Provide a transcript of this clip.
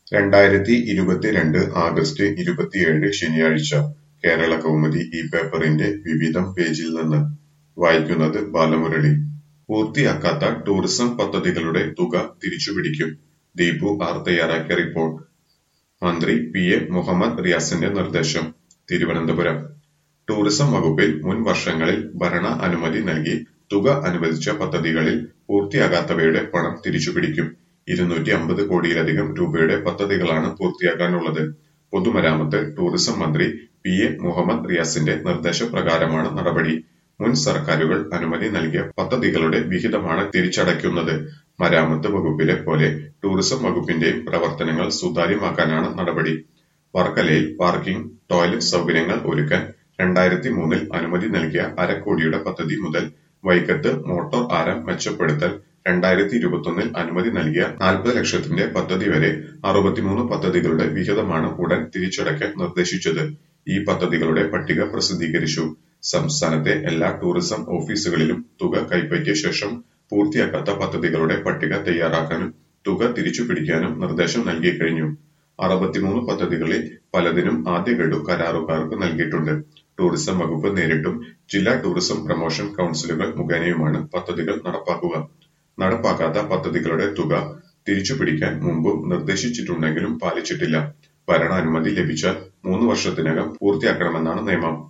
രണ്ടായിരത്തി ഇരുപത്തിരണ്ട് ആഗസ്റ്റ് ഇരുപത്തിയേഴ് ശനിയാഴ്ച കേരള കൗമുദി ഈ പേപ്പറിന്റെ വിവിധം പേജിൽ നിന്ന് വായിക്കുന്നത് ബാലമുരളി പൂർത്തിയാക്കാത്ത ടൂറിസം പദ്ധതികളുടെ തുക തിരിച്ചുപിടിക്കും ദീപു ആർ തയ്യാറാക്കിയ റിപ്പോർട്ട് മന്ത്രി പി എ മുഹമ്മദ് റിയാസിന്റെ നിർദ്ദേശം തിരുവനന്തപുരം ടൂറിസം വകുപ്പിൽ മുൻ വർഷങ്ങളിൽ ഭരണ അനുമതി നൽകി തുക അനുവദിച്ച പദ്ധതികളിൽ പൂർത്തിയാകാത്തവയുടെ പണം തിരിച്ചുപിടിക്കും ഇരുന്നൂറ്റി അമ്പത് കോടിയിലധികം രൂപയുടെ പദ്ധതികളാണ് പൂർത്തിയാക്കാനുള്ളത് പൊതുമരാമത്ത് ടൂറിസം മന്ത്രി പി എ മുഹമ്മദ് റിയാസിന്റെ നിർദ്ദേശപ്രകാരമാണ് നടപടി മുൻ സർക്കാരുകൾ അനുമതി നൽകിയ പദ്ധതികളുടെ വിഹിതമാണ് തിരിച്ചടയ്ക്കുന്നത് മരാമത്ത് വകുപ്പിലെ പോലെ ടൂറിസം വകുപ്പിന്റെയും പ്രവർത്തനങ്ങൾ സുതാര്യമാക്കാനാണ് നടപടി വർക്കലയിൽ പാർക്കിംഗ് ടോയ്ലറ്റ് സൗകര്യങ്ങൾ ഒരുക്കാൻ രണ്ടായിരത്തി മൂന്നിൽ അനുമതി നൽകിയ അരക്കോടിയുടെ പദ്ധതി മുതൽ വൈക്കത്ത് മോട്ടോർ ആരം മെച്ചപ്പെടുത്തൽ രണ്ടായിരത്തി ഇരുപത്തൊന്നിൽ അനുമതി നൽകിയ നാൽപ്പത് ലക്ഷത്തിന്റെ പദ്ധതി വരെ അറുപത്തിമൂന്ന് പദ്ധതികളുടെ വിഹിതമാണ് ഉടൻ തിരിച്ചടയ്ക്കാൻ നിർദ്ദേശിച്ചത് ഈ പദ്ധതികളുടെ പട്ടിക പ്രസിദ്ധീകരിച്ചു സംസ്ഥാനത്തെ എല്ലാ ടൂറിസം ഓഫീസുകളിലും തുക കൈപ്പറ്റിയ ശേഷം പൂർത്തിയാക്കാത്ത പദ്ധതികളുടെ പട്ടിക തയ്യാറാക്കാനും തുക തിരിച്ചു പിടിക്കാനും നിർദ്ദേശം നൽകിക്കഴിഞ്ഞു അറുപത്തിമൂന്ന് പദ്ധതികളിൽ പലതിനും ആദ്യ ഗഡു കരാറുകാർക്ക് നൽകിയിട്ടുണ്ട് ടൂറിസം വകുപ്പ് നേരിട്ടും ജില്ലാ ടൂറിസം പ്രൊമോഷൻ കൌൺസിലുകൾ മുഖേനയുമാണ് പദ്ധതികൾ നടപ്പാക്കുക നടപ്പാക്കാത്ത പദ്ധതികളുടെ തുക തിരിച്ചുപിടിക്കാൻ മുമ്പും നിർദ്ദേശിച്ചിട്ടുണ്ടെങ്കിലും പാലിച്ചിട്ടില്ല ഭരണാനുമതി ലഭിച്ചാൽ മൂന്ന് വർഷത്തിനകം പൂർത്തിയാക്കണമെന്നാണ് നിയമം